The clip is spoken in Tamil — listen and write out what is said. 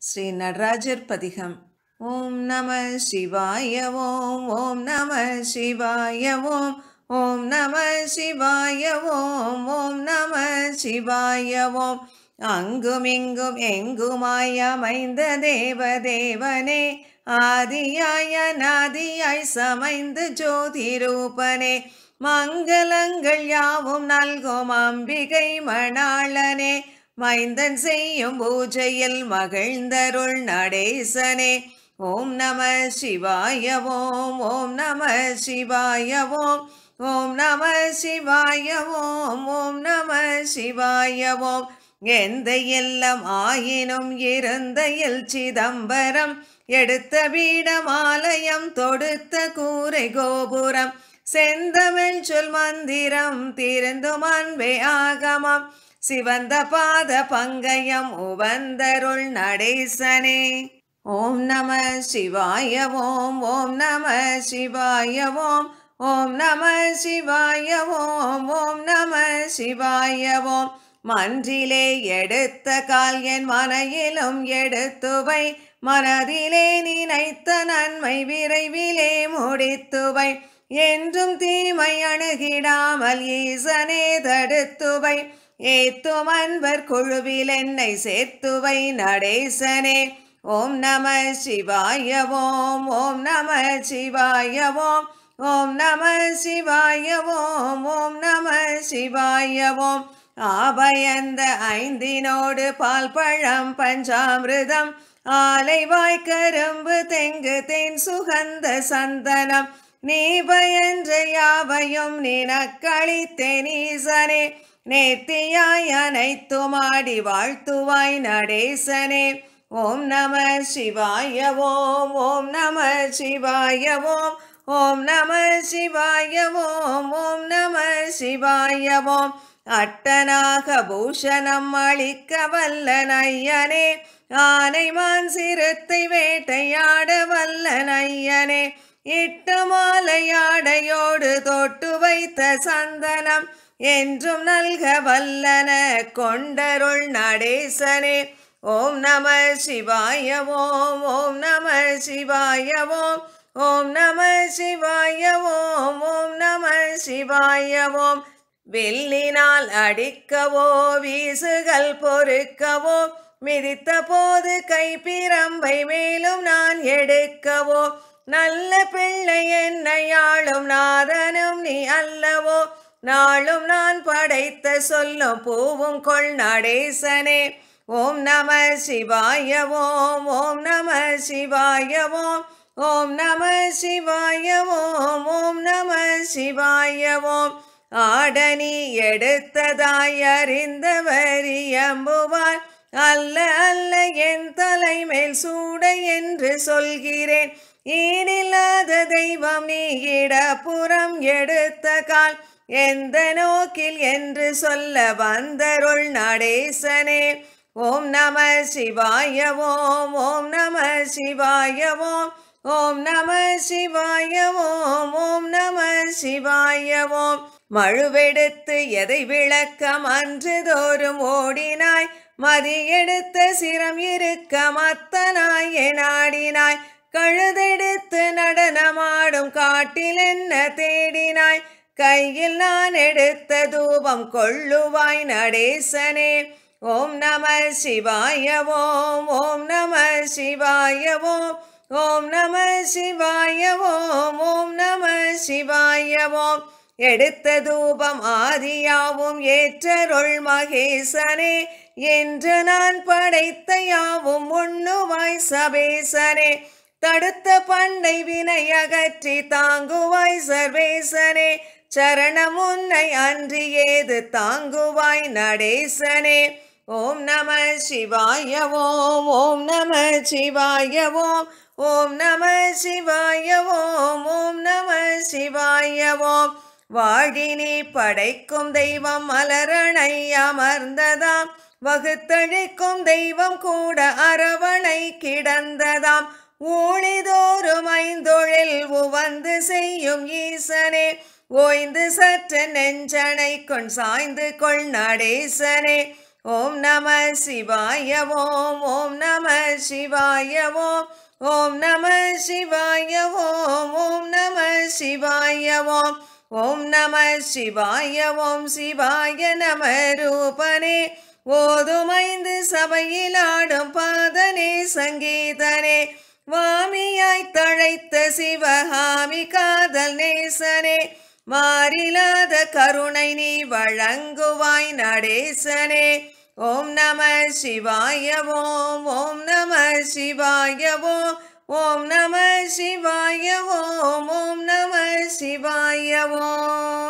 ஸ்ரீ நடராஜர் பதிகம் ஓம் நம சிவாய ஓம் ஓம் நம சிவாய ஓம் ஓம் நம சிவாய ஓம் ஓம் நம சிவாய ஓம் அங்கும் இங்கும் எங்குமாய் அமைந்த தேவ தேவனே ஆதியாய நாதியாய் சமைந்து ஜோதி ரூபனே மங்களங்கள் யாவும் நல்கும் அம்பிகை மணாளனே மைந்தன் செய்யும் பூஜையில் மகிழ்ந்தருள் நடேசனே ஓம் நம சிவாய ஓம் ஓம் நம சிவாய ஓம் ஓம் நம சிவாய ஓம் ஓம் நம சிவாய ஓம் எந்த இல்லம் ஆயினும் இருந்த இல் சிதம்பரம் எடுத்த பீடமாலயம் தொடுத்த கூரை கோபுரம் செந்தமிழ் சொல் மந்திரம் திருந்தும் அன்பே ஆகமம் சிவந்த பாத பங்கயம் உவந்தருள் நடேசனே ஓம் நம சிவாய ஓம் ஓம் நம சிவாய ஓம் ஓம் நம சிவாய ஓம் ஓம் நம சிவாய ஓம் மன்றிலே எடுத்த கால் என் மனையிலும் எடுத்துவை மனதிலே நினைத்த நன்மை விரைவிலே முடித்துவை என்றும் தீமை அணுகிடாமல் ஈசனே தடுத்துவை ஏத்தும் அன்பர் குழுவில் என்னை சேர்த்துவை நடேசனே ஓம் நம சிவாய ஓம் ஓம் நம சிவாய ஓம் ஓம் நம சிவாய ஓம் ஓம் நம சிவாய ஓம் ஆபயந்த ஐந்தினோடு பால் பழம் பஞ்சாமிருதம் ஆலை வாய்க்கரும்பு தெங்கு தென் சுகந்த சந்தனம் நீ பயன்ற யாவையும் நினக்களித்தெனீசனே நேர்த்தியாய் அனைத்துமாடி வாழ்த்துவாய் நடேசனே ஓம் நம சிவாய ஓம் ஓம் நம சிவாய ஓம் ஓம் நம சிவாய ஓம் ஓம் நம சிவாய ஓம் அட்டனாக பூஷணம் அளிக்க வல்ல நையனே ஆனை மான் சிறுத்தை வேட்டையாட வல்ல நையனே இட்டு மாலையாடையோடு தொட்டு வைத்த சந்தனம் என்றும் நல்க வல்லன கொண்டருள் நடேசனே ஓம் நம சிவாய ஓம் ஓம் நம சிவாய ஓம் ஓம் நம சிவாய ஓம் ஓம் நம சிவாய ஓம் வெள்ளினால் அடிக்கவோ வீசுகள் பொறுக்கவோ மிதித்த போது கைப்பிரம்பை மேலும் நான் எடுக்கவோ நல்ல பிள்ளை என்னையாளும் நாதனும் நீ அல்லவோ நாளும் நான் படைத்த சொல்லும் பூவும் கொள் நடேசனே ஓம் நம சிவாய ஓம் ஓம் நம சிவாய ஓம் ஓம் நம சிவாய ஓம் ஓம் நம சிவாய ஓம் ஆடனி எடுத்ததாய் அறிந்தவர் எம்புவார் அல்ல அல்ல என் தலைமேல் சூட என்று சொல்கிறேன் ஈடில்லாத தெய்வம் நீ இடப்புறம் எடுத்த கால் எந்த நோக்கில் என்று சொல்ல வந்தருள் நடேசனே ஓம் நம சிவாய ஓம் ஓம் நம சிவாய ஓம் ஓம் நம சிவாய ஓம் ஓம் நம சிவாய ஓம் மழுவெடுத்து எதை விளக்கம் அன்று தோறும் ஓடினாய் மதியெடுத்த சிரம் இருக்க மத்தனாய் எனாடினாய் கழுதெடுத்து நடனமாடும் காட்டில் என்ன தேடினாய் கையில் நான் எடுத்த தூபம் கொள்ளுவாய் நடேசனே ஓம் நம சிவாய ஓம் ஓம் நம சிவாய ஓம் ஓம் நம சிவாய ஓம் ஓம் நம சிவாய ஓம் எடுத்த தூபம் ஆதியாவும் ஏற்றருள் மகேசனே என்று நான் படைத்த யாவும் உண்ணுவாய் சபேசனே தடுத்த பண்டை வினை அகற்றி தாங்குவாய் சர்வேசனே சரணம் உன்னை அன்றி ஏது தாங்குவாய் நடேசனே ஓம் நம சிவாய ஓம் ஓம் நம சிவாய ஓம் ஓம் நம சிவாய ஓம் ஓம் நம சிவாய ஓம் வாழினி படைக்கும் தெய்வம் மலரணை அமர்ந்ததாம் வகுத்தழிக்கும் தெய்வம் கூட அரவணை கிடந்ததாம் ஊழிதோறும் ஐந்தொழில் உவந்து செய்யும் ஈசனே ஓய்ந்து சற்று நெஞ்சனை கொண் சாய்ந்து கொள் நடேசனே ஓம் நம சிவாய ஓம் ஓம் நம சிவாய ஓம் ஓம் நம சிவாய ஓம் ஓம் நம சிவாய ஓம் ஓம் நம சிவாய ஓம் சிவாய நம ரூபனே ஓதுமைந்து சபையில் ஆடும் பாதனே சங்கீதனே வாமியாய் தழைத்த சிவகாமி காதல் நேசனே மாறிலாத கருணை நீ வழங்குவாய் நடேசனே ஓம் நம சிவாய ஓம் ஓம் நம சிவாய ஓம் ஓம் நம சிவாய ஓம் ஓம் நம சிவாய ஓம்